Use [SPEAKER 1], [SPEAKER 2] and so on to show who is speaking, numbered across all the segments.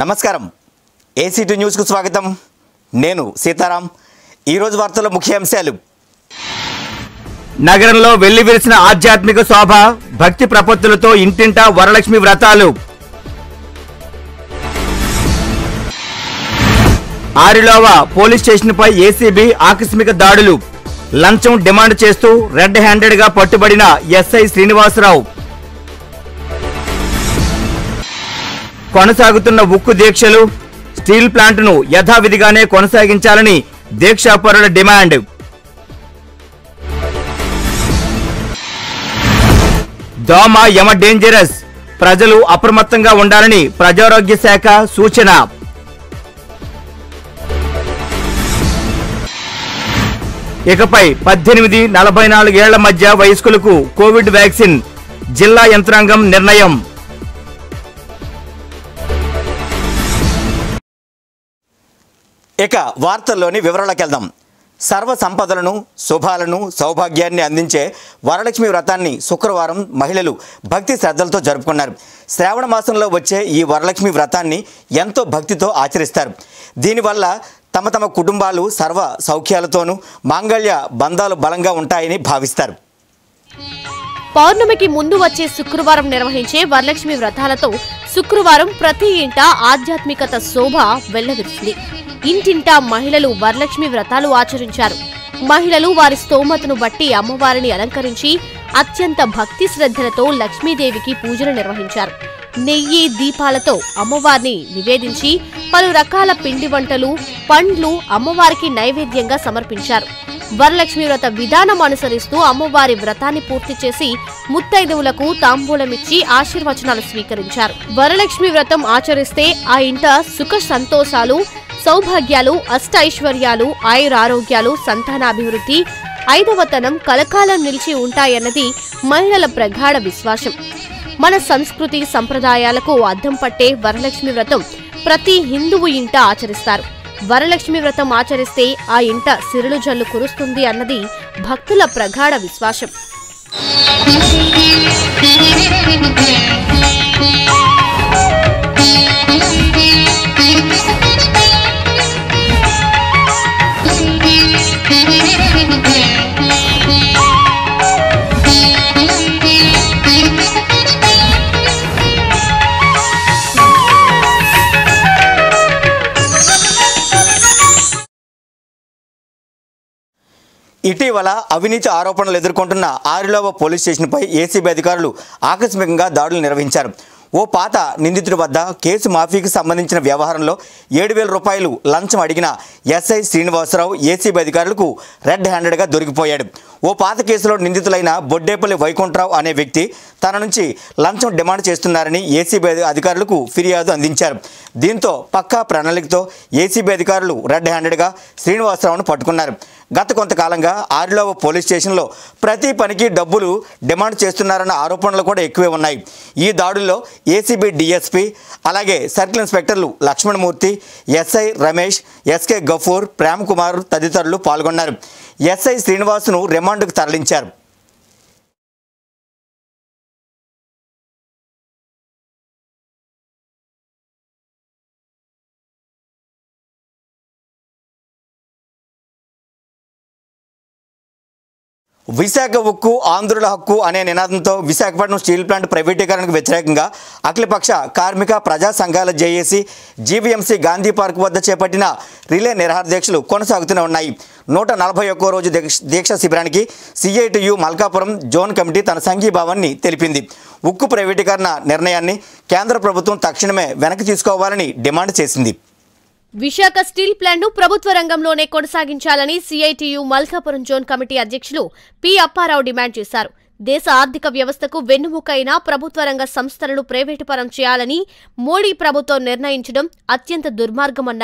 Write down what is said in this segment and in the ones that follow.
[SPEAKER 1] నమస్కారం ఏసీటీ న్యూస్కు స్వాగతం నేను సీతారాం ఈరోజు వార్తల ముఖ్యాంశాలు నగరంలో వెళ్లి విరిసిన ఆధ్యాత్మిక శోభ భక్తి ప్రపత్తులతో ఇంటింటా వరలక్ష్మి వ్రతాలు ఆరిలోవ పోలీస్ స్టేషన్పై ఏసీబీ ఆకస్మిక దాడులు లంచం డిమాండ్ చేస్తూ రెడ్ హ్యాండెడ్ గా పట్టుబడిన ఎస్ఐ శ్రీనివాసరావు కొనసాగుతున్న ఉక్కు దీక్షలు స్టీల్ ప్లాంట్ను యథావిధిగానే కొనసాగించాలని దీక్షాపరుల డిమాండ్ దోమ యమ డేంజరస్ ప్రజలు అప్రమత్తంగా ఉండాలని ప్రజారోగ్య శాఖ సూచన ఇకపై పద్దెనిమిది నలభై నాలుగేళ్ల మధ్య వయస్కులకు కోవిడ్ వ్యాక్సిన్ జిల్లా యంత్రాంగం నిర్ణయం ఇక వార్తల్లోని వివరాలకు వెళ్దాం సర్వ సంపదలను శుభాలను సౌభాగ్యాన్ని అందించే వరలక్ష్మి వ్రతాన్ని శుక్రవారం మహిళలు భక్తి శ్రద్ధలతో జరుపుకున్నారు శ్రావణ మాసంలో వచ్చే ఈ వరలక్ష్మి వ్రతాన్ని ఎంతో భక్తితో ఆచరిస్తారు దీనివల్ల తమ తమ కుటుంబాలు సర్వ సౌఖ్యాలతోనూ మాంగళ్య బంధాలు బలంగా ఉంటాయని భావిస్తారు
[SPEAKER 2] పౌర్ణమికి ముందు వచ్చే శుక్రవారం నిర్వహించే వరలక్ష్మి వ్రతాలతో శుక్రవారం ప్రతి ఇంట ఆధ్యాత్మికత శోభ వెల్లవిరిసింది ఇంటింటా మహిళలు వరలక్ష్మి వ్రతాలు ఆచరించారు మహిళలు వారి స్తోమతను బట్టి అమ్మవారిని అలంకరించి అత్యంత భక్తి శ్రద్ధలతో లక్ష్మీదేవికి పూజలు నిర్వహించారు నెయ్యి దీపాలతో అమ్మవారిని నివేదించి పలు రకాల పిండి వంటలు పండ్లు అమ్మవారికి నైవేద్యంగా సమర్పించారు వరలక్ష్మి వ్రత విధానం అనుసరిస్తూ అమ్మవారి వ్రతాన్ని పూర్తి చేసి ముత్తైదువులకు తాంబూలమిచ్చి ఆశీర్వచనాలు స్వీకరించారు వరలక్ష్మి వ్రతం ఆచరిస్తే ఆ ఇంట సుఖ సంతోషాలు సౌభాగ్యాలు అష్ట ఐశ్వర్యాలు ఆయురారోగ్యాలు సంతానాభివృద్ధి ఐదవతనం కలకాలం నిలిచి ఉంటాయన్నది మహిళల ప్రగాఢ విశ్వాసం మన సంస్కృతి సంప్రదాయాలకు అద్దం పట్టే వరలక్ష్మి వ్రతం ప్రతి హిందువు ఇంట ఆచరిస్తారు వరలక్ష్మి వ్రతం ఆచరిస్తే ఆ ఇంట సిరులు జల్లు కురుస్తుంది అన్నది భక్తుల ప్రగాఢ విశ్వాసం
[SPEAKER 1] ఇటీవల అవినీతి ఆరోపణలు ఎదుర్కొంటున్న ఆరిలోవ పోలీస్ స్టేషన్పై ఏసీబీ అధికారులు ఆకస్మికంగా దాడులు నిర్వహించారు ఓ పాత నిందితుడి వద్ద కేసు మాఫీకి సంబంధించిన వ్యవహారంలో ఏడు వేల రూపాయలు లంచం అడిగిన ఎస్ఐ శ్రీనివాసరావు ఏసీబీ అధికారులకు రెడ్ హ్యాండెడ్గా దొరికిపోయాడు ఓ పాత కేసులో నిందితులైన బొడ్డేపల్లి వైకుంఠరావు అనే వ్యక్తి తన నుంచి లంచం డిమాండ్ చేస్తున్నారని ఏసీబీ అధికారులకు ఫిర్యాదు అందించారు దీంతో పక్కా ప్రణాళికతో ఏసీబీ అధికారులు రెడ్ హ్యాండెడ్గా శ్రీనివాసరావును పట్టుకున్నారు గత కొంతకాలంగా ఆరిలోవ పోలీస్ స్టేషన్లో ప్రతి పనికి డబ్బులు డిమాండ్ చేస్తున్నారన్న ఆరోపణలు కూడా ఎక్కువే ఉన్నాయి ఈ దాడుల్లో ఏసీబీ డిఎస్పీ అలాగే సర్కిల్ ఇన్స్పెక్టర్లు లక్ష్మణమూర్తి ఎస్ఐ రమేష్ ఎస్కే గఫూర్ ప్రేమ్ కుమార్ తదితరులు పాల్గొన్నారు ఎస్ఐ శ్రీనివాసును రిమాండ్కు తరలించారు విశాఖ ఉక్కు ఆంధ్రుల హక్కు అనే నినాదంతో విశాఖపట్నం స్టీల్ ప్లాంట్ ప్రైవేటీకరణకు వ్యతిరేకంగా అఖిలపక్ష కార్మిక ప్రజా సంఘాల జేఏసీ జీవీఎంసీ గాంధీ పార్క్ వద్ద చేపట్టిన రిలే నిరహార దీక్షలు కొనసాగుతూనే ఉన్నాయి నూట నలభై ఒక్కో రోజు దీక్ష దీక్ష శిబిరానికి సిఐటియు మల్కాపురం జోన్ కమిటీ తన సంఘీభావాన్ని తెలిపింది ఉక్కు ప్రైవేటీకరణ నిర్ణయాన్ని కేంద్ర ప్రభుత్వం తక్షణమే వెనక్కి తీసుకోవాలని డిమాండ్ చేసింది
[SPEAKER 2] విశాఖ స్టీల్ ప్లాంట్ను ప్రభుత్వ రంగంలోనే కొనసాగించాలని సిఐటియు మల్కాపురం జోన్ కమిటీ అధ్యక్షులు పి అప్పారావు డిమాండ్ చేశారు దేశ ఆర్థిక వ్యవస్థకు వెన్నుముకైన ప్రభుత్వ రంగ సంస్థలను ప్రైవేటు పరం చేయాలని మోడీ ప్రభుత్వం నిర్ణయించడం అత్యంత దుర్మార్గమన్నారు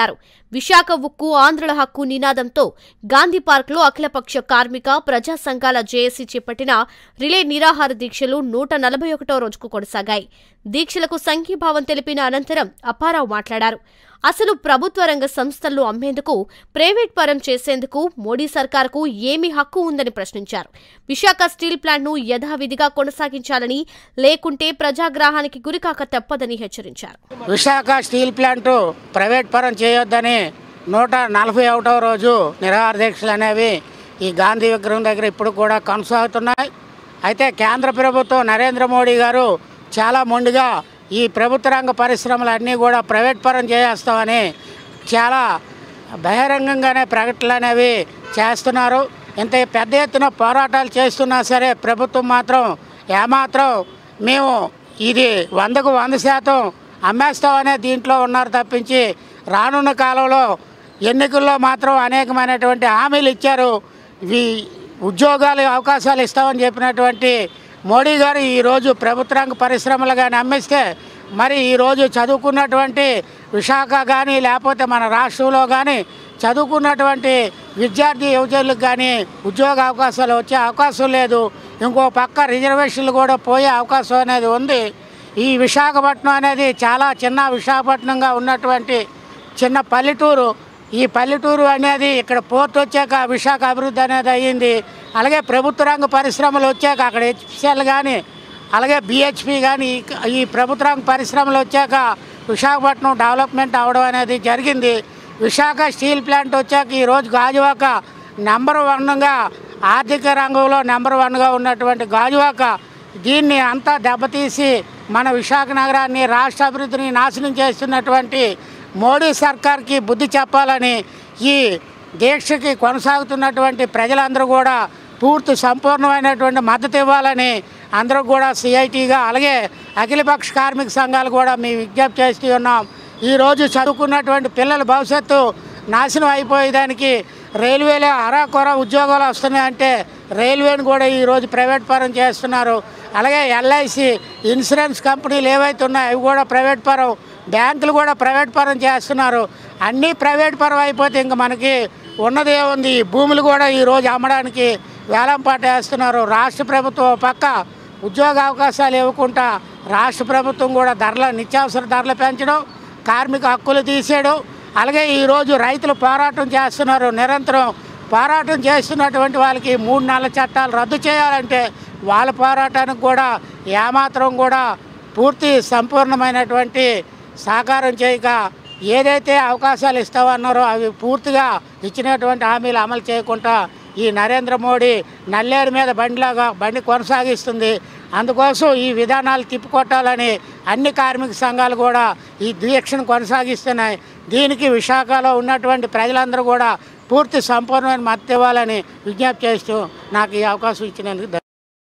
[SPEAKER 2] విశాఖ ఉక్కు ఆంధ్రుల హక్కు నినాదంతో గాంధీ పార్క్లో అఖిలపక్ష కార్మిక ప్రజా సంఘాల జేఏసీ చేపట్టిన రిలే నిరాహార దీక్షలు నూట నలభై ఒకటో రోజుకు కొనసాగాయి దీక్షలకు సంఘీభావం తెలిపిన అనంతరం అప్పారావు మాట్లాడారు అసలు ప్రభుత్వ రంగ సంస్థలను అమ్మేందుకు ప్రైవేట్ పరం చేసేందుకు మోడీ సర్కార్కు ఏమి హక్కు ఉందని ప్రశ్నించారు విశాఖ స్టీల్ ప్లాంట్ను యథావిధిగా కొనసాగించాలని లేకుంటే ప్రజాగ్రహానికి గురికాక తప్పదని హెచ్చరించారు
[SPEAKER 3] విశాఖ స్టీల్ ప్లాంటు ప్రైవేట్ పరం చేయొద్దని నూట నలభై ఒకటవ రోజు నిరాహార దీక్షలు అనేవి ఈ గాంధీ విగ్రహం దగ్గర ఇప్పుడు కూడా కొనసాగుతున్నాయి అయితే కేంద్ర ప్రభుత్వం నరేంద్ర మోడీ గారు చాలా మొండిగా ఈ ప్రభుత్వ రంగ పరిశ్రమలన్నీ కూడా ప్రైవేట్ పరం చేస్తామని చాలా బహిరంగంగానే ప్రకటనలు అనేవి చేస్తున్నారు ఇంత పెద్ద ఎత్తున పోరాటాలు చేస్తున్నా సరే ప్రభుత్వం మాత్రం ఏమాత్రం మేము ఇది వందకు వంద శాతం అమ్మేస్తామనే దీంట్లో ఉన్నారు తప్పించి రానున్న కాలంలో ఎన్నికల్లో మాత్రం అనేకమైనటువంటి హామీలు ఇచ్చారు ఇవి ఉద్యోగాలు అవకాశాలు ఇస్తామని చెప్పినటువంటి మోడీ గారు ఈరోజు ప్రభుత్వ రంగ పరిశ్రమలు కానీ అమ్మిస్తే మరి ఈరోజు చదువుకున్నటువంటి విశాఖ కానీ లేకపోతే మన రాష్ట్రంలో కానీ చదువుకున్నటువంటి విద్యార్థి యువజనులకు కానీ ఉద్యోగ అవకాశాలు వచ్చే అవకాశం లేదు ఇంకో పక్క రిజర్వేషన్లు కూడా పోయే అవకాశం అనేది ఉంది ఈ విశాఖపట్నం అనేది చాలా చిన్న విశాఖపట్నంగా ఉన్నటువంటి చిన్న పల్లెటూరు ఈ పల్లెటూరు అనేది ఇక్కడ పోర్ట్ వచ్చాక విశాఖ అభివృద్ధి అనేది అయ్యింది అలాగే ప్రభుత్వ రంగ పరిశ్రమలు వచ్చాక అక్కడ హెచ్పిఎల్ కానీ అలాగే బిహెచ్పి కానీ ఈ- ఈ ప్రభుత్వ రంగ పరిశ్రమలు వచ్చాక విశాఖపట్నం డెవలప్మెంట్ అవడం అనేది జరిగింది విశాఖ స్టీల్ ప్లాంట్ వచ్చాక ఈరోజు గాజువాక నెంబర్ వన్గా ఆర్థిక రంగంలో నెంబర్ వన్గా ఉన్నటువంటి గాజువాక దీన్ని అంతా దెబ్బతీసి మన విశాఖ నగరాన్ని రాష్ట్ర అభివృద్ధిని నాశనం చేస్తున్నటువంటి మోడీ సర్కార్కి బుద్ధి చెప్పాలని ఈ దీక్షకి కొనసాగుతున్నటువంటి ప్రజలందరూ కూడా పూర్తి సంపూర్ణమైనటువంటి మద్దతు ఇవ్వాలని అందరూ కూడా సిఐటిగా అలాగే అఖిలపక్ష కార్మిక సంఘాలు కూడా మేము విజ్ఞప్తి చేస్తూ ఉన్నాం ఈరోజు చదువుకున్నటువంటి పిల్లల భవిష్యత్తు నాశనం అయిపోయేదానికి రైల్వేలో అరాకొర ఉద్యోగాలు వస్తున్నాయంటే రైల్వేని కూడా ఈరోజు ప్రైవేట్ పరం చేస్తున్నారు అలాగే ఎల్ఐసి ఇన్సూరెన్స్ కంపెనీలు ఏవైతే ఉన్నాయో అవి కూడా ప్రైవేట్ పరం బ్యాంకులు కూడా ప్రైవేట్ పరం చేస్తున్నారు అన్నీ ప్రైవేట్ పరం అయిపోతే ఇంక మనకి ఉన్నదే ఉంది ఈ భూములు కూడా ఈరోజు అమ్మడానికి వేలం పాట వేస్తున్నారు రాష్ట్ర ప్రభుత్వం ఓ పక్క ఉద్యోగ అవకాశాలు ఇవ్వకుండా రాష్ట్ర ప్రభుత్వం కూడా ధరల నిత్యావసర ధరలు పెంచడం కార్మిక హక్కులు తీసేయడం అలాగే ఈరోజు రైతులు పోరాటం చేస్తున్నారు నిరంతరం పోరాటం చేస్తున్నటువంటి వాళ్ళకి మూడు నెలల చట్టాలు రద్దు చేయాలంటే వాళ్ళ పోరాటానికి కూడా ఏమాత్రం కూడా పూర్తి సంపూర్ణమైనటువంటి సహకారం చేయక ఏదైతే అవకాశాలు ఇస్తామన్నారో అవి పూర్తిగా ఇచ్చినటువంటి హామీలు అమలు చేయకుండా ఈ నరేంద్ర మోడీ నల్లేరు మీద బండిలాగా బండి కొనసాగిస్తుంది అందుకోసం ఈ విధానాలు తిప్పికొట్టాలని అన్ని కార్మిక సంఘాలు కూడా ఈ దీక్షను కొనసాగిస్తున్నాయి దీనికి విశాఖలో ఉన్నటువంటి ప్రజలందరూ కూడా పూర్తి సంపూర్ణమైన మద్దతు ఇవ్వాలని విజ్ఞప్తి చేస్తూ నాకు ఈ అవకాశం ఇచ్చినందుకు ధన్యవాదాలు.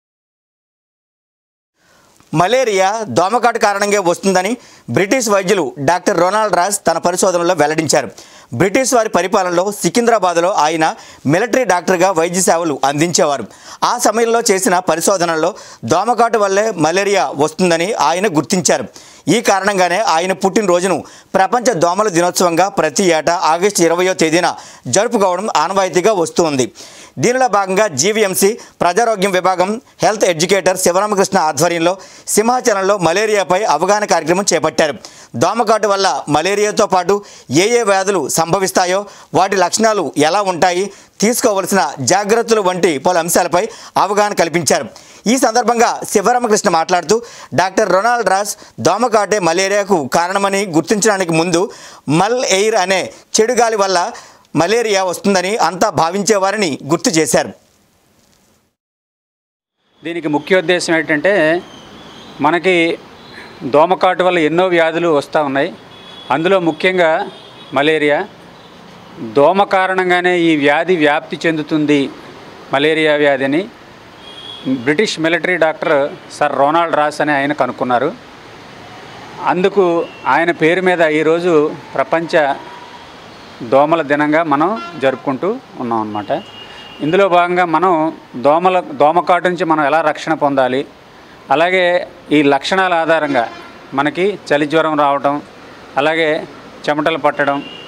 [SPEAKER 1] మలేరియా దోమకాటు కారణంగా వస్తుందని బ్రిటిష్ వైద్యులు డాక్టర్ రొనాల్డ్ రాజ్ తన పరిశోధనలో వెల్లడించారు బ్రిటిష్ వారి పరిపాలనలో సికింద్రాబాద్లో ఆయన మిలిటరీ డాక్టర్గా వైద్య సేవలు అందించేవారు ఆ సమయంలో చేసిన పరిశోధనలో దోమకాటు వల్లే మలేరియా వస్తుందని ఆయన గుర్తించారు ఈ కారణంగానే ఆయన పుట్టినరోజును ప్రపంచ దోమల దినోత్సవంగా ప్రతి ఏటా ఆగస్టు ఇరవయో తేదీన జరుపుకోవడం ఆనవాయితీగా వస్తుంది దీనిలో భాగంగా జీవీఎంసీ ప్రజారోగ్యం విభాగం హెల్త్ ఎడ్యుకేటర్ శివరామకృష్ణ ఆధ్వర్యంలో సింహాచలంలో మలేరియాపై అవగాహన కార్యక్రమం చేపట్టారు దోమకాటు వల్ల మలేరియాతో పాటు ఏ ఏ వ్యాధులు సంభవిస్తాయో వాటి లక్షణాలు ఎలా ఉంటాయి తీసుకోవలసిన జాగ్రత్తలు వంటి పలు అంశాలపై అవగాహన కల్పించారు ఈ సందర్భంగా శివరామకృష్ణ మాట్లాడుతూ డాక్టర్ రొనాల్డ్ రాస్ దోమకాటే మలేరియాకు కారణమని గుర్తించడానికి ముందు మల్ ఎయిర్ అనే చెడు గాలి వల్ల మలేరియా వస్తుందని అంతా భావించేవారని గుర్తు చేశారు
[SPEAKER 4] దీనికి ముఖ్య ఉద్దేశం ఏంటంటే మనకి దోమకాటు వల్ల ఎన్నో వ్యాధులు వస్తూ ఉన్నాయి అందులో ముఖ్యంగా మలేరియా దోమ కారణంగానే ఈ వ్యాధి వ్యాప్తి చెందుతుంది మలేరియా వ్యాధి అని British military doctor sir Ronald Ross అని ఆయన కనుక్కున్నారు అందుకు ఆయన పేరు మీద ఈరోజు ప్రపంచ దోమల దినంగా మనం జరుపుకుంటూ ఉన్నాం అన్నమాట ఇందులో భాగంగా మనం దోమల దోమకాటు నుంచి మనం ఎలా రక్షణ పొందాలి అలాగే ఈ లక్షణాల ఆధారంగా మనకి చలి జ్వరం రావటం అలాగే చెమటలు పట్టడం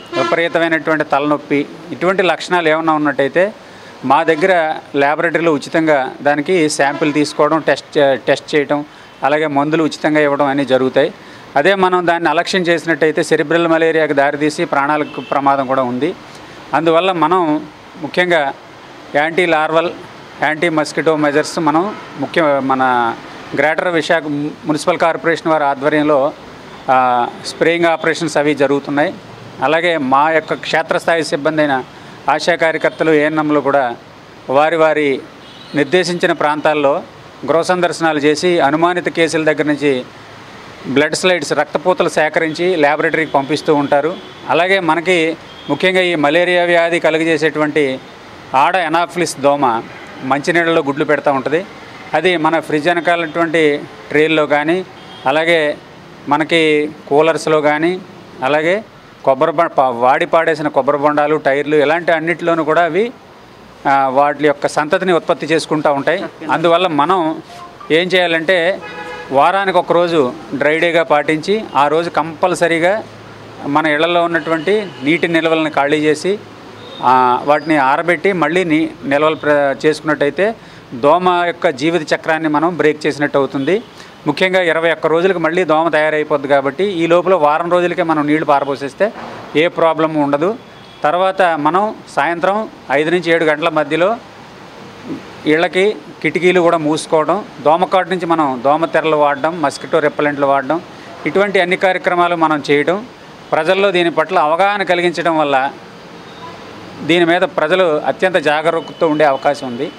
[SPEAKER 4] విపరీతమైనటువంటి తలనొప్పి ఇటువంటి లక్షణాలు ఏమైనా ఉన్నట్టయితే మా దగ్గర ల్యాబొరేటరీలో ఉచితంగా దానికి శాంపిల్ తీసుకోవడం టెస్ట్ చే- టెస్ట్ చేయడం అలాగే మందులు ఉచితంగా ఇవ్వడం అన్నీ జరుగుతాయి అదే మనం దాన్ని అలక్ష్యం చేసినట్టయితే సెరిబ్రల్ మలేరియాకి దారితీసి ప్రాణాలకు ప్రమాదం కూడా ఉంది అందువల్ల మనం ముఖ్యంగా anti larval anti mosquito measures మనం ముఖ్య మన గ్రేటర్ విశాఖ మున్సిపల్ కార్పొరేషన్ వారి ఆధ్వర్యంలో ఆ, స్ప్రేయింగ్ ఆపరేషన్స్ అవి జరుగుతున్నాయి అలాగే మా యొక్క క్షేత్రస్థాయి సిబ్బంది అయిన ఆశా కార్యకర్తలు ఏఎన్ఎంలు కూడా వారి వారి నిర్దేశించిన ప్రాంతాల్లో గృహ సందర్శనాలు చేసి అనుమానిత కేసుల దగ్గర నుంచి బ్లడ్ స్లైడ్స్ రక్తపూతలు సేకరించి ల్యాబొరేటరీకి పంపిస్తూ ఉంటారు అలాగే మనకి ముఖ్యంగా ఈ మలేరియా వ్యాధి కలుగజేసేటువంటి ఆడ ఎనాఫ్లిస్ దోమ మంచినీళ్ళలో గుడ్లు పెడతా ఉంటుంది అది మన ఫ్రిడ్జ్ వెనకాలటువంటి ట్రేల్లో కానీ అలాగే మనకి కూలర్స్లో కానీ అలాగే కొబ్బరి బొ- పా- వాడి పాడేసిన కొబ్బరి బొండాలు టైర్లు ఇలాంటి అన్నిటిలోనూ కూడా అవి ఆ, వాటి యొక్క సంతతిని ఉత్పత్తి చేసుకుంటూ ఉంటాయి అందువల్ల మనం ఏం చేయాలంటే వారానికి ఒక రోజు డ్రై డేగా పాటించి ఆ రోజు కంపల్సరీగా మన ఇళ్లలో ఉన్నటువంటి నీటి నిల్వలను ఖాళీ చేసి ఆ, వాటిని ఆరబెట్టి మళ్ళీ నీ నిల్వలు ప్ర చేసుకున్నట్టయితే దోమ యొక్క జీవిత చక్రాన్ని మనం బ్రేక్ చేసినట్టు అవుతుంది ముఖ్యంగా ఇరవై ఒక్క రోజులకు మళ్ళీ దోమ తయారైపోద్ది కాబట్టి ఈ లోపల వారం రోజులకే మనం నీళ్లు పారబోసేస్తే ఏ ప్రాబ్లం ఉండదు తర్వాత మనం సాయంత్రం ఐదు నుంచి ఏడు గంటల మధ్యలో ఇళ్ళకి కిటికీలు కూడా మూసుకోవడం దోమకాటు నుంచి మనం దోమ తెరలు వాడడం మస్కిటో రెప్పలెంట్లు వాడడం ఇటువంటి అన్ని కార్యక్రమాలు మనం చేయడం ప్రజల్లో దీని పట్ల అవగాహన కలిగించడం వల్ల దీని మీద ప్రజలు అత్యంత జాగరూకతతో ఉండే అవకాశం ఉంది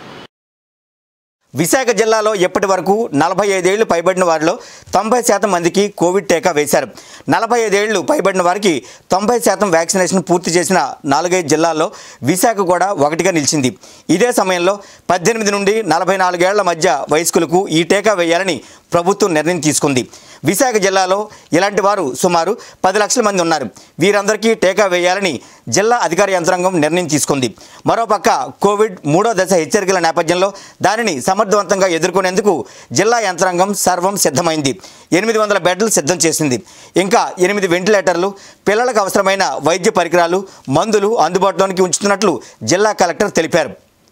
[SPEAKER 1] విశాఖ జిల్లాలో ఇప్పటి వరకు నలభై ఐదేళ్లు పైబడిన వారిలో తొంభై శాతం మందికి కోవిడ్ టీకా వేశారు నలభై ఐదేళ్లు పైబడిన వారికి తొంభై శాతం వ్యాక్సినేషన్ పూర్తి చేసిన నాలుగైదు జిల్లాల్లో విశాఖ కూడా ఒకటిగా నిలిచింది ఇదే సమయంలో పద్దెనిమిది నుండి నలభై నాలుగేళ్ల మధ్య వయస్కులకు ఈ టీకా వేయాలని ప్రభుత్వం నిర్ణయం తీసుకుంది విశాఖ జిల్లాలో ఇలాంటి వారు సుమారు పది లక్షల మంది ఉన్నారు వీరందరికీ టీకా వేయాలని జిల్లా అధికార యంత్రాంగం నిర్ణయం తీసుకుంది మరోపక్క కోవిడ్ మూడో దశ హెచ్చరికల నేపథ్యంలో దానిని సమర్థవంతంగా ఎదుర్కొనేందుకు జిల్లా యంత్రాంగం సర్వం సిద్ధమైంది ఎనిమిది వందల బెడ్లు సిద్ధం చేసింది ఇంకా ఎనిమిది వెంటిలేటర్లు పిల్లలకు అవసరమైన వైద్య పరికరాలు మందులు అందుబాటులోనికి ఉంచుతున్నట్లు జిల్లా కలెక్టర్ తెలిపారు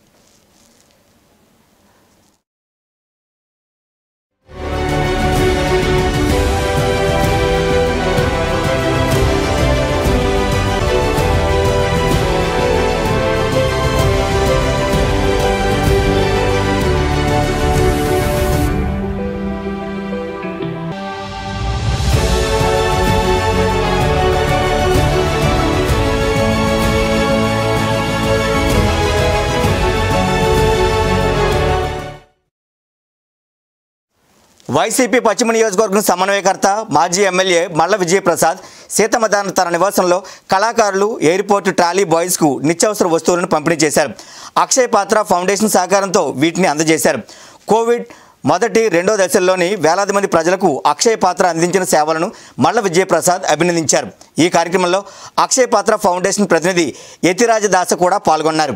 [SPEAKER 1] వైసీపీ పశ్చిమ నియోజకవర్గం సమన్వయకర్త మాజీ ఎమ్మెల్యే మల్ల విజయప్రసాద్ సీతమ్మదాన తన నివాసంలో కళాకారులు ఎయిర్పోర్ట్ ట్రాలీ బాయ్స్కు నిత్యావసర వస్తువులను పంపిణీ చేశారు అక్షయ్ పాత్ర ఫౌండేషన్ సహకారంతో వీటిని అందజేశారు కోవిడ్ మొదటి రెండో దశల్లోని వేలాది మంది ప్రజలకు అక్షయ్ పాత్ర అందించిన సేవలను మల్ల విజయప్రసాద్ అభినందించారు ఈ కార్యక్రమంలో అక్షయ్ పాత్ర ఫౌండేషన్ ప్రతినిధి యతిరాజ దాస కూడా పాల్గొన్నారు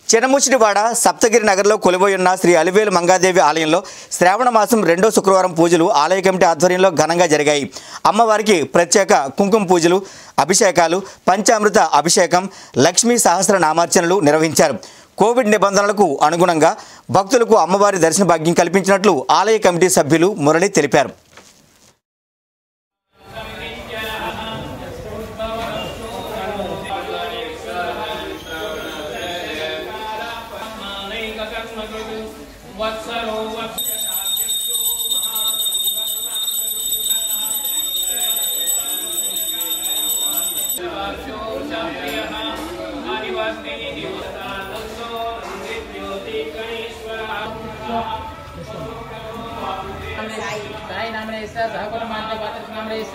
[SPEAKER 1] చినముచిడివాడ సప్తగిరి నగర్లో కొలువై ఉన్న శ్రీ అలివేలు మంగాదేవి ఆలయంలో శ్రావణ మాసం రెండో శుక్రవారం పూజలు ఆలయ కమిటీ ఆధ్వర్యంలో ఘనంగా జరిగాయి అమ్మవారికి ప్రత్యేక కుంకుమ పూజలు అభిషేకాలు పంచామృత అభిషేకం లక్ష్మీ సహస్ర నామార్చనలు నిర్వహించారు కోవిడ్ నిబంధనలకు అనుగుణంగా భక్తులకు అమ్మవారి దర్శన భాగ్యం కల్పించినట్లు ఆలయ కమిటీ సభ్యులు మురళి తెలిపారు
[SPEAKER 5] సాయి నామనేశ సహకుల మాత్ర పాత్ర నామనేశ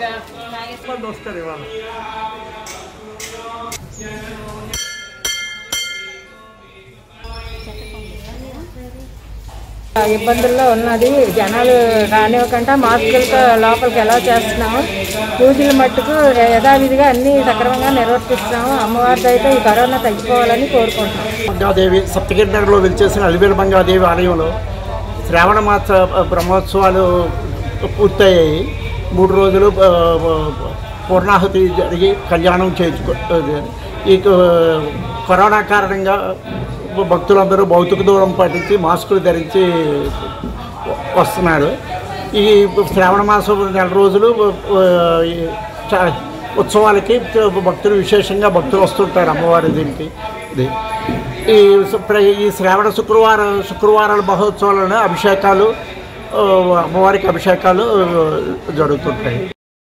[SPEAKER 6] ఇబ్బందుల్లో ఉన్నది జనాలు రానివ్వకుండా మాస్కులతో లోపలికి ఎలా చేస్తున్నాము పూజలు మట్టుకు యథావిధిగా అన్ని సక్రమంగా నిర్వర్తిస్తున్నాము అమ్మవారితో అయితే ఈ కరోనా తగ్గిపోవాలని కోరుకుంటున్నాం
[SPEAKER 7] మంగాదేవి సప్తగిరి నగర్లో వెలిచేసిన అలివేలు మంగాదేవి ఆలయంలో శ్రావణ మాస బ్రహ్మోత్సవాలు పూర్తయ్యాయి మూడు రోజులు ఆ, పూర్ణాహుతి జరిగి కళ్యాణం చేయించుకో ఈ కరోనా కారణంగా భక్తులందరూ భౌతిక దూరం పాటించి మాస్కులు ధరించి వస్తున్నారు ఈ శ్రావణ మాసం నెల రోజులు ఆ, ఈ చా- ఉత్సవాలకి భక్తులు విశేషంగా భక్తులు వస్తుంటారు అమ్మవారి దీనికి ఇది ఈ సు- ప్ర- ఈ శ్రావణ శుక్రవారం శుక్రవారాల మహోత్సవాలను అభిషేకాలు ఆ, అమ్మవారికి అభిషేకాలు ఆ, జరుగుతుంటాయి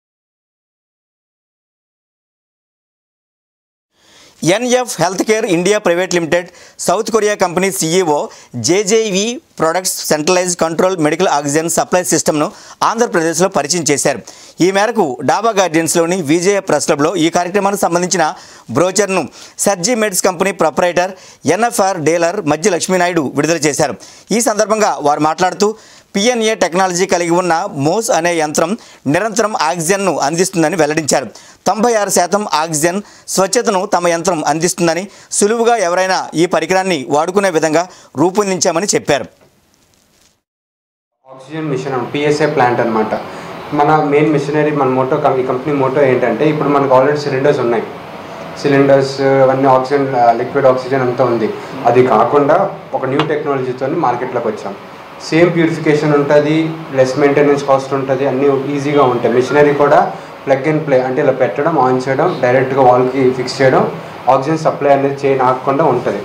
[SPEAKER 1] NF health care India private limited South Korea company CEO JJV products centralise control medical oxygen supply సిస్టమ్ను ఆంధ్రప్రదేశ్లో పరిచయం చేశారు ఈ మేరకు డాబా గార్డెన్స్లోని విజయ ప్రెస్ క్లబ్లో ఈ కార్యక్రమానికి సంబంధించిన బ్రోచర్ను Surgi Meds company proprietor NFR dealer మధ్య లక్ష్మీనాయుడు విడుదల చేశారు ఈ సందర్భంగా వారు మాట్లాడుతూ పిఎన్ఏ టెక్నాలజీ కలిగి ఉన్న మోస్ అనే యంత్రం నిరంతరం ఆక్సిజన్ను అందిస్తుందని వెల్లడించారు తొంభై ఆరు శాతం ఆక్సిజన్ స్వచ్ఛతను తమ యంత్రం అందిస్తుందని సులువుగా ఎవరైనా ఈ పరికరాన్ని వాడుకునే విధంగా రూపొందించామని చెప్పారు
[SPEAKER 8] ఆక్సిజన్ మిషన్ పిఎస్ఏ ప్లాంట్ అనమాట మన మెయిన్ మిషనరీ మన మోటో కం- ఈ కంపెనీ మోటో ఏంటంటే ఇప్పుడు మనకు ఆల్రెడీ సిలిండర్స్ ఉన్నాయి సిలిండర్స్ అవన్నీ ఆక్సిజన్ లిక్విడ్ ఆక్సిజన్ అంతా ఉంది అది కాకుండా ఒక న్యూ టెక్నాలజీతో మార్కెట్లోకి వచ్చాం సేమ్ ప్యూరిఫికేషన్ ఉంటుంది లెస్ మెయింటెనెన్స్ కాస్ట్ ఉంటుంది అన్నీ ఈజీగా ఉంటాయి మిషనరీ కూడా ప్లగ్ అండ్ ప్లే అంటే ఇలా పెట్టడం ఆన్ చేయడం డైరెక్ట్గా వాల్కి ఫిక్స్ చేయడం ఆక్సిజన్ సప్లై అనేది చేయని ఆగకుండా ఉంటుంది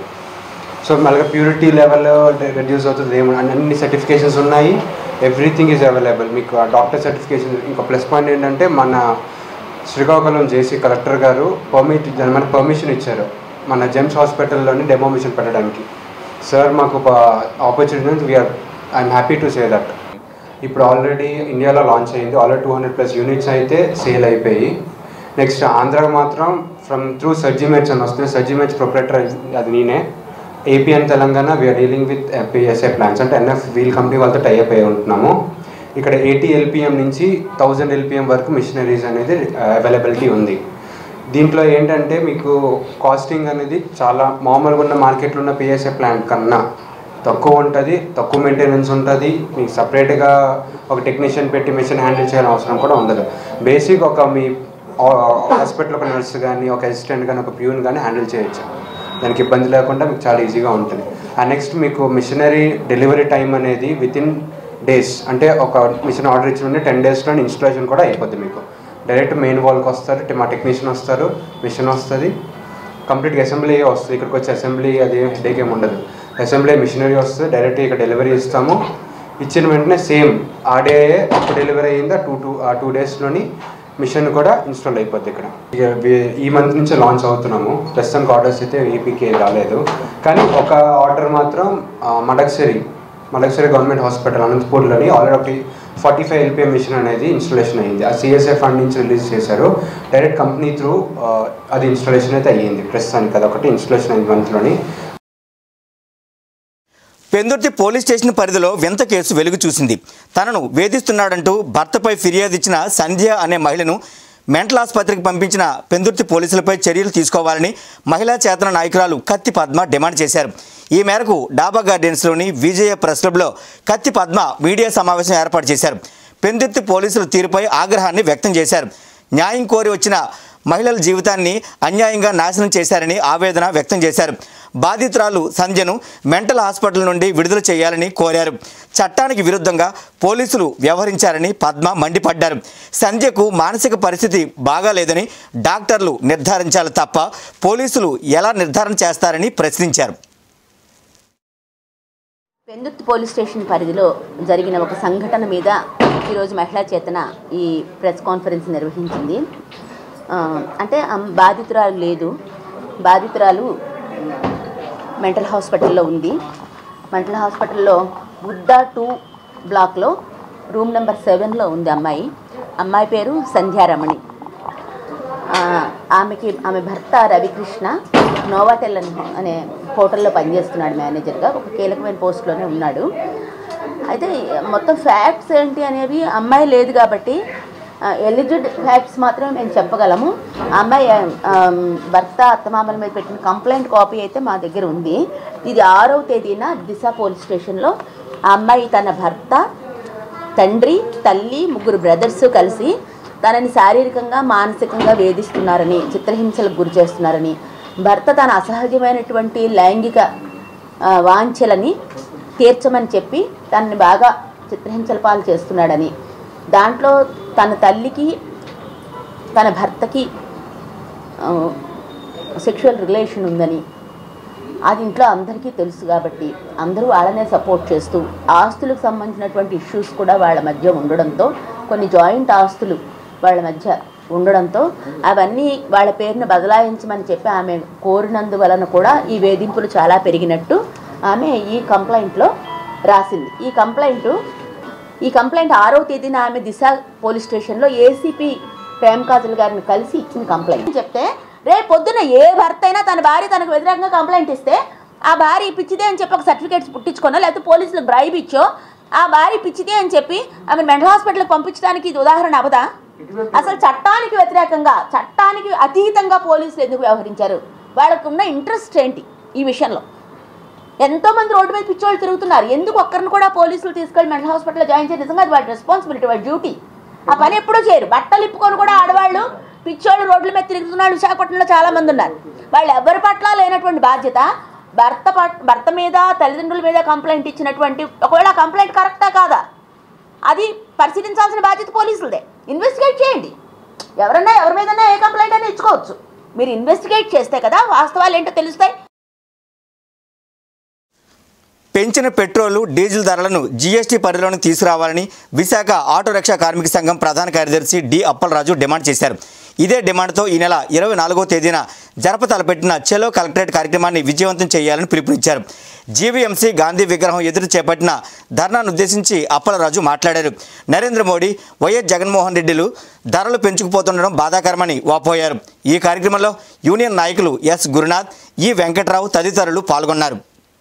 [SPEAKER 8] సో మళ్ళీ ప్యూరిటీ లెవెల్ రెడ్యూస్ అవుతుంది ఏమో అన్ని సర్టిఫికేషన్స్ ఉన్నాయి ఎవ్రీథింగ్ ఈజ్ అవైలబుల్ మీకు ఆ డాక్టర్ సర్టిఫికేషన్ ఇంకా ప్లస్ పాయింట్ ఏంటంటే మన శ్రీకాకుళం జేసీ కలెక్టర్ గారు పర్మిట్ మనకి పర్మిషన్ ఇచ్చారు మన జెమ్స్ హాస్పిటల్లోని డెమో మిషన్ పెట్టడానికి సార్ మాకు ఒక opportunity we're I'm happy to say that ఇప్పుడు ఆల్రెడీ ఇండియాలో లాంచ్ అయింది already two hundred plus units అయితే సేల్ అయిపోయి నెక్స్ట్ ఆంధ్రాకి మాత్రం ఫ్రమ్ త్రూ సర్జిమెట్స్ అని వస్తుంది సర్జిమెట్స్ ప్రొపరేటర్ అది నేనే AP and Telangana we're dealing with PSA plans అంటే ఎన్ఎఫ్ వీల్ కంపెనీ వాళ్ళతో టైఅప్ అయి ఉంటున్నాము ఇక్కడ ఎయిటీ ఎల్పిఎం నుంచి థౌజండ్ ఎల్పిఎం వరకు మిషనరీస్ అనేది అవైలబిలిటీ ఉంది దీంట్లో ఏంటంటే మీకు కాస్టింగ్ అనేది చాలా మామూలుగా ఉన్న మార్కెట్లో ఉన్న పిఎస్ఏ ప్లాంట్ కన్నా తక్కువ ఉంటుంది తక్కువ మెయింటెనెన్స్ ఉంటుంది మీకు సపరేట్గా ఒక టెక్నీషియన్ పెట్టి మిషన్ హ్యాండిల్ చేయాల్సిన అవసరం కూడా ఉండదు బేసిక్ ఒక మీ హాస్పిటల్ ఒక నర్స్ కానీ ఒక అసిస్టెంట్ కానీ ఒక ప్యూన్ కానీ హ్యాండిల్ చేయొచ్చు దానికి ఇబ్బంది లేకుండా మీకు చాలా ఈజీగా ఉంటుంది అండ్ నెక్స్ట్ మీకు మిషనరీ డెలివరీ టైం అనేది విత్ ఇన్ డేస్ అంటే ఒక మిషన్ ఆర్డర్ ఇచ్చిన టెన్ డేస్లో ఇన్స్టాలేషన్ కూడా అయిపోద్ది మీకు డైరెక్ట్ మెయిన్ వాల్కి వస్తారు టే- మా టెక్నీషియన్ వస్తారు మిషన్ వస్తుంది కంప్లీట్గా అసెంబ్లీ వస్తుంది ఇక్కడికి వచ్చి అసెంబ్లీ అది హెడేక్ ఏమి ఉండదు అసెంబ్లీ మిషనరీ వస్తుంది డైరెక్ట్ ఇక్కడ డెలివరీ ఇస్తాము ఇచ్చిన వెంటనే సేమ్ ఆ డే అప్పుడు డెలివరీ అయిందా టూ టూ ఆ టూ డేస్లోని మిషన్ కూడా ఇన్స్టాల్ అయిపోద్ది ఇక్కడ ఇక వీ- ఈ మంత్ నుంచి లాంచ్ అవుతున్నాము ప్రస్తుతానికి ఆర్డర్స్ అయితే ఏపీకి రాలేదు కానీ ఒక ఆర్డర్ మాత్రం ఆ, మడక్సిరి మడక్సిరి గవర్నమెంట్ హాస్పిటల్ అనంతపూర్లోని ఆల్రెడీ ఒకటి ఫార్టీ ఫైవ్ ఎల్పిఎం మిషన్ అనేది ఇన్స్టాలేషన్ అయ్యింది ఆ సిఎస్ఐ ఫండ్ నుంచి రిలీజ్ చేశారు డైరెక్ట్ కంపెనీ త్రూ అది ఇన్స్టాలేషన్ అయితే అయ్యింది ప్రస్తుతానికి అదొకటి ఇన్స్టాలేషన్ అయింది మంత్లోని
[SPEAKER 1] పెందుర్తి పోలీస్ స్టేషన్ పరిధిలో వింత కేసు వెలుగు చూసింది తనను వేధిస్తున్నాడంటూ భర్తపై ఫిర్యాదు ఇచ్చిన సంధ్య అనే మహిళను మెంటల్ ఆసుపత్రికి పంపించిన పెందుర్తి పోలీసులపై చర్యలు తీసుకోవాలని మహిళా చేతన నాయకురాలు కత్తి పద్మ డిమాండ్ చేశారు ఈ మేరకు డాబా గార్డెన్స్లోని విజయ ప్రెస్ క్లబ్లో కత్తి పద్మ మీడియా సమావేశం ఏర్పాటు చేశారు పెందుర్తి పోలీసుల తీరుపై ఆగ్రహాన్ని వ్యక్తం చేశారు న్యాయం కోరి వచ్చిన మహిళల జీవితాన్ని అన్యాయంగా నాశనం చేశారని ఆవేదన వ్యక్తం చేశారు బాధితురాలు సంధ్యను మెంటల్ హాస్పిటల్ నుండి విడుదల చేయాలని కోరారు చట్టానికి విరుద్ధంగా పోలీసులు వ్యవహరించారని పద్మ మండిపడ్డారు సంధ్యకు మానసిక పరిస్థితి బాగాలేదని డాక్టర్లు నిర్ధారించాలి తప్ప పోలీసులు ఎలా నిర్ధారణ చేస్తారని ప్రశ్నించారు
[SPEAKER 9] పెందుర్తి పోలీస్ స్టేషన్ పరిధిలో జరిగిన ఒక సంఘటన మీద ఈరోజు మహిళా చేతన ఈ ప్రెస్ కాన్ఫరెన్స్ నిర్వహించింది ఆ, అంటే అమ్- బాధితురాలు లేదు బాధితురాలు మెంటల్ హాస్పిటల్లో ఉంది మెంటల్ హాస్పిటల్లో బుద్ధా టూ బ్లాక్లో రూమ్ నెంబర్ సెవెన్లో ఉంది అమ్మాయి అమ్మాయి పేరు సంధ్యారమణి ఆ, ఆమెకి ఆమె భర్త రవికృష్ణ నోవాటెల్ అని అనే హోటల్లో పనిచేస్తున్నాడు మేనేజర్గా ఒక కీలకమైన పోస్ట్లోనే ఉన్నాడు అయితే మొత్తం ఫ్యాక్ట్స్ ఏంటి అనేవి అమ్మాయి లేదు కాబట్టి ఎలిజిడ్ ఫ్యాక్ట్స్ మాత్రమే మేము చెప్పగలము ఆ అమ్మాయి ఆ, భర్త అత్తమామల మీద పెట్టిన కంప్లైంట్ కాపీ అయితే మా దగ్గర ఉంది ఇది ఆరవ తేదీన దిశ పోలీస్ స్టేషన్లో ఆ అమ్మాయి తన భర్త తండ్రి తల్లి ముగ్గురు బ్రదర్స్ కలిసి తనని శారీరకంగా మానసికంగా వేధిస్తున్నారని చిత్రహింసలకు గురి చేస్తున్నారని భర్త తన అసహజమైనటువంటి లైంగిక ఆ, వాంఛలని తీర్చమని చెప్పి తనని బాగా చిత్రహింసల పాలు చేస్తున్నాడని దాంట్లో తన తల్లికి తన భర్తకి సెక్షువల్ రిలేషన్ ఉందని అది ఇంట్లో అందరికీ తెలుసు కాబట్టి అందరూ వాళ్ళనే సపోర్ట్ చేస్తూ ఆస్తులకు సంబంధించినటువంటి ఇష్యూస్ కూడా వాళ్ళ మధ్య ఉండడంతో కొన్ని జాయింట్ ఆస్తులు వాళ్ళ మధ్య ఉండడంతో అవన్నీ వాళ్ళ పేరును బదలాయించమని చెప్పి ఆమె కోరినందువలన కూడా ఈ వేధింపులు చాలా పెరిగినట్టు ఆమె ఈ కంప్లైంట్లో రాసింది ఈ కంప్లైంట్ ఈ కంప్లైంట్ ఆరో తేదీన ఆమె దిశ పోలీస్ స్టేషన్లో ఏసీపీ ప్రేమ్ కాజల్ గారిని కలిసి ఇచ్చిన కంప్లైంట్ చెప్తే రేపు పొద్దున ఏ భర్త అయినా తన భార్య తనకు వ్యతిరేకంగా కంప్లైంట్ ఇస్తే ఆ భార్య పిచ్చిదే అని చెప్పి ఒక సర్టిఫికేట్స్ పుట్టించుకోనో లేకపోతే పోలీసులకు బ్రైబ్ ఇచ్చో ఆ భార్య పిచ్చిదే అని చెప్పి ఆమె మెంటల్ హాస్పిటల్కి పంపించడానికి ఇది ఉదాహరణ అవదా అసలు చట్టానికి వ్యతిరేకంగా చట్టానికి అతీతంగా పోలీసులు ఎందుకు వ్యవహరించారు వాళ్ళకు ఉన్న ఇంట్రెస్ట్ ఏంటి ఈ విషయంలో ఎంతో మంది రోడ్డు మీద పిచ్చోళ్ళు తిరుగుతున్నారు ఎందుకు ఒక్కరిని కూడా పోలీసులు తీసుకెళ్ళి మెంటల్ హాస్పిటల్లో జాయిన్ చేసి నిజంగా అది వాళ్ళ రెస్పాన్సిబిలిటీ వాళ్ళ డ్యూటీ ఆ పని ఎప్పుడూ చేయరు బట్టలు ఇప్పుకొని కూడా ఆడవాళ్ళు పిచ్చోళ్ళు రోడ్ల మీద తిరుగుతున్నారు విశాఖపట్నంలో చాలా మంది ఉన్నారు వాళ్ళు ఎవరి పట్ల లేనటువంటి బాధ్యత భర్త పట్ భర్త మీద తల్లిదండ్రుల మీద కంప్లైంట్ ఇచ్చినటువంటి ఒకవేళ ఆ కంప్లైంట్ కరెక్టా కాదా అది పరిశీలించాల్సిన బాధ్యత పోలీసులదే ఇన్వెస్టిగేట్ చేయండి ఎవరన్నా ఎవరి మీదన్నా ఏ కంప్లైంట్ అయినా ఇచ్చుకోవచ్చు మీరు ఇన్వెస్టిగేట్ చేస్తే కదా వాస్తవాలు ఏంటో తెలుస్తాయి
[SPEAKER 1] పెంచిన పెట్రోలు డీజిల్ ధరలను జీఎస్టీ పరిధిలోకి తీసుకురావాలని విశాఖ ఆటో రిక్షా కార్మిక సంఘం ప్రధాన కార్యదర్శి డి అప్పలరాజు డిమాండ్ చేశారు ఇదే డిమాండ్తో ఈ నెల ఇరవై నాలుగో తేదీన జరప తలపెట్టిన చెలో కలెక్టరేట్ కార్యక్రమాన్ని విజయవంతం చేయాలని పిలుపునిచ్చారు జీవీఎంసీ గాంధీ విగ్రహం ఎదురు చేపట్టిన ధర్నాను ఉద్దేశించి అప్పలరాజు మాట్లాడారు నరేంద్ర మోడీ వైఎస్ జగన్మోహన్ రెడ్డిలు ధరలు పెంచుకుపోతుండడం బాధాకరమని వాపోయారు ఈ కార్యక్రమంలో యూనియన్ నాయకులు ఎస్ గురునాథ్ ఈ వెంకట్రావు తదితరులు పాల్గొన్నారు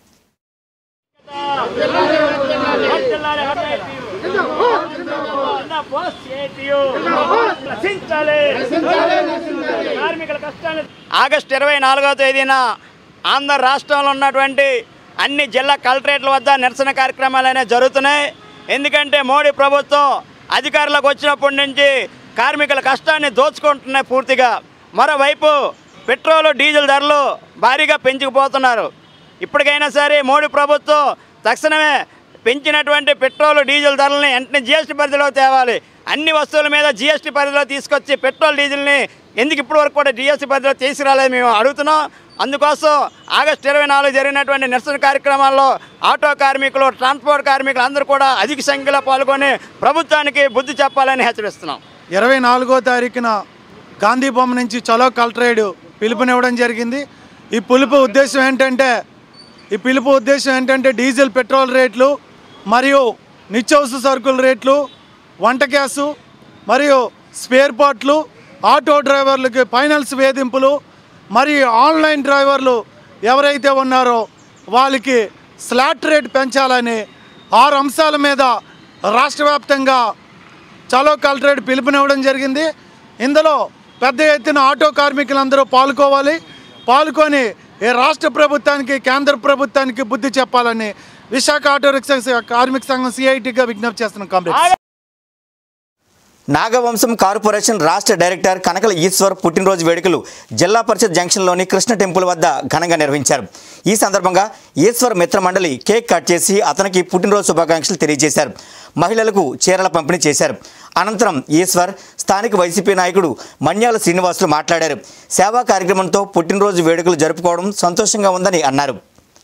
[SPEAKER 10] ఆగస్టు ఇరవై నాలుగవ తేదీన ఆంధ్ర రాష్ట్రంలో ఉన్నటువంటి అన్ని జిల్లా కలెక్టరేట్ల వద్ద నిరసన కార్యక్రమాలు అనేవి జరుగుతున్నాయి ఎందుకంటే మోడీ ప్రభుత్వం అధికారంలోకి వచ్చినప్పటి నుంచి కార్మికుల కష్టాన్ని దోచుకుంటున్నాయి పూర్తిగా మరోవైపు పెట్రోలు డీజిల్ ధరలు భారీగా పెంచుకుపోతున్నారు ఇప్పటికైనా సరే మోడీ ప్రభుత్వం తక్షణమే పెంచినటువంటి పెట్రోల్ డీజిల్ ధరలని వెంటనే జిఎస్టీ పరిధిలో తేవాలి అన్ని వస్తువుల మీద జిఎస్టీ పరిధిలో తీసుకొచ్చి పెట్రోల్ డీజిల్ని ఎందుకు ఇప్పటి వరకు కూడా జిఎస్టీ పరిధిలో తీసుకురాలేదు మేము అడుగుతున్నాం అందుకోసం ఆగస్టు ఇరవై నాలుగు జరిగినటువంటి నిరసన కార్యక్రమాల్లో ఆటో కార్మికులు ట్రాన్స్పోర్ట్ కార్మికులు అందరూ కూడా అధిక సంఖ్యలో పాల్గొని ప్రభుత్వానికి బుద్ధి చెప్పాలని హెచ్చరిస్తున్నాం
[SPEAKER 11] ఇరవై నాలుగో తారీఖున గాంధీ బొమ్మ నుంచి చలో కలెక్టరేట్ పిలుపునివ్వడం జరిగింది ఈ పిలుపు ఉద్దేశం ఏంటంటే ఈ పిలుపు ఉద్దేశం ఏంటంటే డీజిల్ పెట్రోల్ రేట్లు మరియు నిత్యావసర సరుకుల రేట్లు వంట గ్యాసు మరియు స్పేర్ పార్ట్లు ఆటో డ్రైవర్లకి ఫైనల్స్ వేధింపులు మరియు ఆన్లైన్ డ్రైవర్లు ఎవరైతే ఉన్నారో వాళ్ళకి స్లాట్ రేట్ పెంచాలని ఆరు అంశాల మీద రాష్ట్ర వ్యాప్తంగా చలో కలెక్టరేట్ పిలుపునివ్వడం జరిగింది ఇందులో పెద్ద ఎత్తున ఆటో కార్మికులందరూ పాల్గొవాలి పాల్గొని ఈ రాష్ట్ర ప్రభుత్వానికి కేంద్ర ప్రభుత్వానికి బుద్ధి చెప్పాలని విశాఖ ఆటో రిక్షా కార్మిక సంఘం సిఐటిగా విజ్ఞప్తి చేస్తున్నాం కామ్రేడ్స్
[SPEAKER 1] నాగవంశం కార్పొరేషన్ రాష్ట్ర డైరెక్టర్ కనకల ఈశ్వర్ పుట్టినరోజు వేడుకలు జిల్లా పరిషత్ జంక్షన్లోని కృష్ణ టెంపుల్ వద్ద ఘనంగా నిర్వహించారు ఈ సందర్భంగా ఈశ్వర్ మిత్ర మండలి కేక్ కట్ చేసి అతనికి పుట్టినరోజు శుభాకాంక్షలు తెలియజేశారు మహిళలకు చీరల పంపిణీ చేశారు అనంతరం ఈశ్వర్ స్థానిక వైసీపీ నాయకుడు మన్యాల శ్రీనివాసులు మాట్లాడారు సేవా కార్యక్రమంతో పుట్టినరోజు వేడుకలు జరుపుకోవడం సంతోషంగా ఉందని అన్నారు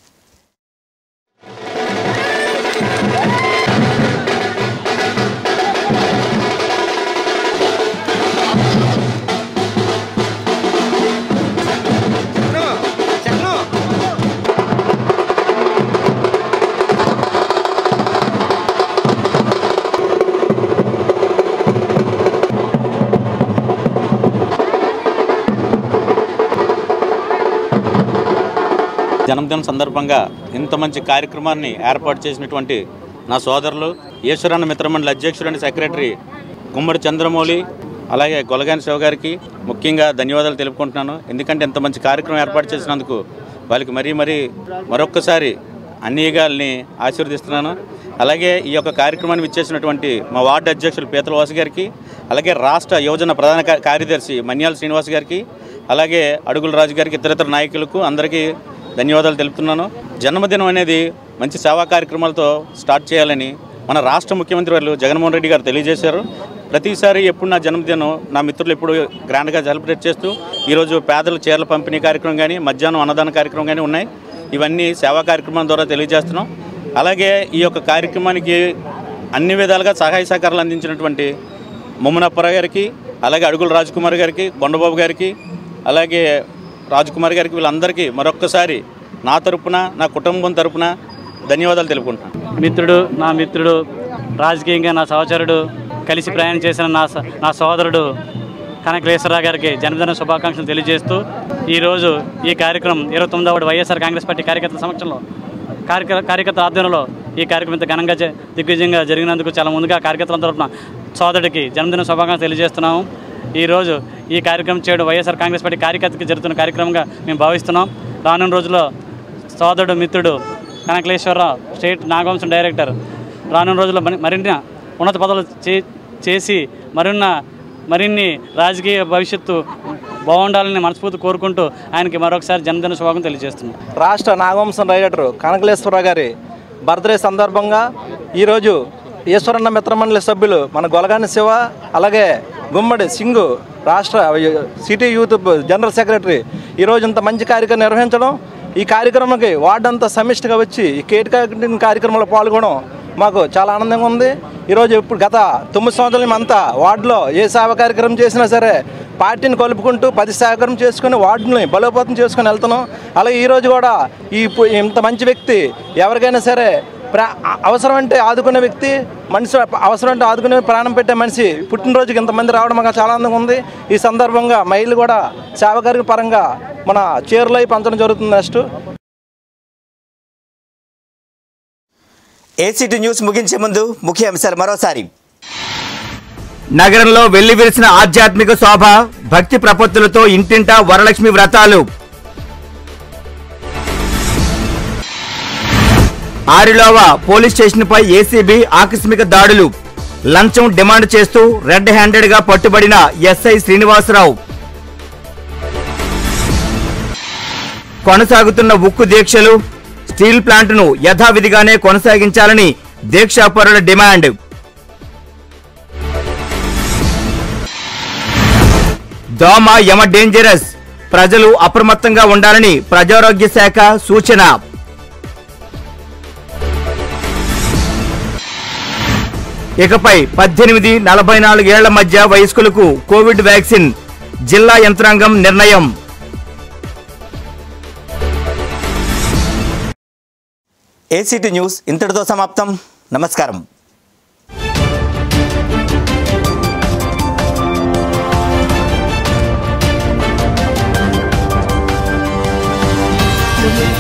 [SPEAKER 12] జన్మదినం సందర్భంగా ఇంత మంచి కార్యక్రమాన్ని ఏర్పాటు చేసినటువంటి నా సోదరులు ఈశ్వరన్న మిత్రమండలి అధ్యక్షుడు అండ్ సెక్రటరీ గుమ్మడి చంద్రమౌళి అలాగే గొలగాని శివ గారికి ముఖ్యంగా ధన్యవాదాలు తెలుపుకుంటున్నాను ఎందుకంటే ఇంత మంచి కార్యక్రమం ఏర్పాటు చేసినందుకు వాళ్ళకి మరీ మరీ మరొక్కసారి అన్ని యుగాల్ని ఆశీర్వదిస్తున్నాను అలాగే ఈ యొక్క కార్యక్రమాన్ని విచ్చేసినటువంటి మా వార్డు అధ్యక్షులు పీతల వాసు గారికి అలాగే రాష్ట్ర యువజన ప్రధాన కా- కార్యదర్శి మన్యాల శ్రీనివాస్ గారికి అలాగే అడుగుల రాజు గారికి ఇతరితర నాయకులకు అందరికీ ధన్యవాదాలు తెలుపుతున్నాను జన్మదినం అనేది మంచి సేవా కార్యక్రమాలతో స్టార్ట్ చేయాలని మన రాష్ట్ర ముఖ్యమంత్రి వారు జగన్మోహన్ రెడ్డి గారు తెలియజేశారు ప్రతిసారి ఎప్పుడు నా జన్మదినం నా మిత్రులు ఎప్పుడు గ్రాండ్గా సెలబ్రేట్ చేస్తూ ఈరోజు పేదల చీరల పంపిణీ కార్యక్రమం కానీ మధ్యాహ్నం అన్నదాన కార్యక్రమం కానీ ఉన్నాయి ఇవన్నీ సేవా కార్యక్రమం ద్వారా తెలియజేస్తున్నాం అలాగే ఈ యొక్క కార్యక్రమానికి అన్ని విధాలుగా సహాయ సహకారాలు అందించినటువంటి ముమ్మనప్పరావు గారికి అలాగే అడుగుల రాజకుమార్ గారికి కొండబాబు గారికి అలాగే రాజకుమార్ గారికి వీళ్ళందరికీ మరొక్కసారి నా తరపున నా కుటుంబం తరపున ధన్యవాదాలు తెలుపుకుంటున్నాను
[SPEAKER 13] మిత్రుడు నా మిత్రుడు రాజకీయంగా నా సహచరుడు కలిసి ప్రయాణం చేసిన నా స- నా సోదరుడు కనకలేశ్వరరావు గారికి జన్మదిన శుభాకాంక్షలు తెలియజేస్తూ ఈరోజు ఈ కార్యక్రమం ఇరవై తొమ్మిదవ వైఎస్ఆర్ కాంగ్రెస్ పార్టీ కార్యకర్తల సమక్షంలో కార్యకర్త కార్యకర్త ఆధ్వర్యంలో ఈ కార్యక్రమం ఇంత ఘనంగా జ- దిగ్విజయంగా జరిగినందుకు చాలా ముందుగా కార్యకర్తల తరఫున సోదరుడికి జన్మదిన శుభాకాంక్షలు తెలియజేస్తున్నాము ఈరోజు ఈ కార్యక్రమం చేయడం వైఎస్ఆర్ కాంగ్రెస్ పార్టీ కార్యకర్తకి జరుగుతున్న కార్యక్రమంగా మేము భావిస్తున్నాం రానున్న రోజుల్లో సోదరుడు మిత్రుడు కనకలేశ్వరరావు స్టేట్ నాగవంశం డైరెక్టర్ రానున్న రోజుల్లో మరి- మరిన్ని ఉన్నత పదవులు చే చేసి మరిన్న మరిన్ని రాజకీయ భవిష్యత్తు బాగుండాలని మనస్ఫూర్తి కోరుకుంటూ ఆయనకి మరొకసారి జన్మదిన శుభాకాంక్షలు తెలియజేస్తున్నాం
[SPEAKER 14] రాష్ట్ర నాగవంశం డైరెక్టర్ కనకలేశ్వరరావు గారి బర్త్డే సందర్భంగా ఈరోజు ఈశ్వరన్న మిత్రమండలి సభ్యులు మన గొలగాని శివ అలాగే గుమ్మడి సింగు రాష్ట్ర సిటీ యూత్ జనరల్ సెక్రటరీ ఈరోజు ఇంత మంచి కార్యక్రమం నిర్వహించడం ఈ కార్యక్రమానికి వార్డు అంతా సమిష్టిగా వచ్చి ఈ కేట్ కటింగ్ కార్యక్రమంలో పాల్గొనడం మాకు చాలా ఆనందంగా ఉంది ఈరోజు ఇప్పుడు గత తొమ్మిది సంవత్సరాల అంతా వార్డులో ఏ సేవ కార్యక్రమం చేసినా సరే పార్టీని కలుపుకుంటూ పది సహకారం చేసుకుని వార్డుని బలోపేతం చేసుకుని వెళ్తున్నాం అలాగే ఈరోజు కూడా ఈ పు- ఇంత మంచి వ్యక్తి ఎవరికైనా సరే ప్రా అవసరం అంటే ఆదుకునే వ్యక్తి మనిషి అవసరం అంటే ఆదుకునే ప్రాణం పెట్టే మనిషి పుట్టినరోజుకి ఇంతమంది రావడం మాకు చాలా ఆనందంగా ఉంది ఈ సందర్భంగా మహిళలు కూడా సేవకారి పరంగా మన చీరలు అవి పంచడం జరుగుతుంది నెక్స్ట్
[SPEAKER 1] ఏసీటీ న్యూస్ ముగించే ముందు ముఖ్య అంశాలు మరోసారి నగరంలో వెళ్లి విరిసిన ఆధ్యాత్మిక శోభ భక్తి ప్రపత్తులతో ఇంటింటా వరలక్ష్మి వ్రతాలు ఆరిలోవ పోలీస్ స్టేషన్పై ఏసీబీ ఆకస్మిక దాడులు లంచం డిమాండ్ చేస్తూ రెడ్ హ్యాండెడ్ గా పట్టుబడిన ఎస్ఐ శ్రీనివాసరావు కొనసాగుతున్న ఉక్కు దీక్షలు స్టీల్ ప్లాంట్ను యథావిధిగానే కొనసాగించాలని దీక్షాపరుల డిమాండ్ దోమ యమ డేంజరస్ ప్రజలు అప్రమత్తంగా ఉండాలని ప్రజారోగ్య శాఖ సూచన ఇకపై పద్దెనిమిది నలభై నాలుగేళ్ల మధ్య వయస్కులకు కోవిడ్ వ్యాక్సిన్ జిల్లా యంత్రాంగం నిర్ణయం ఏసీటీ న్యూస్ ఇంతటితో సమాప్తం నమస్కారం
[SPEAKER 15] Thank you.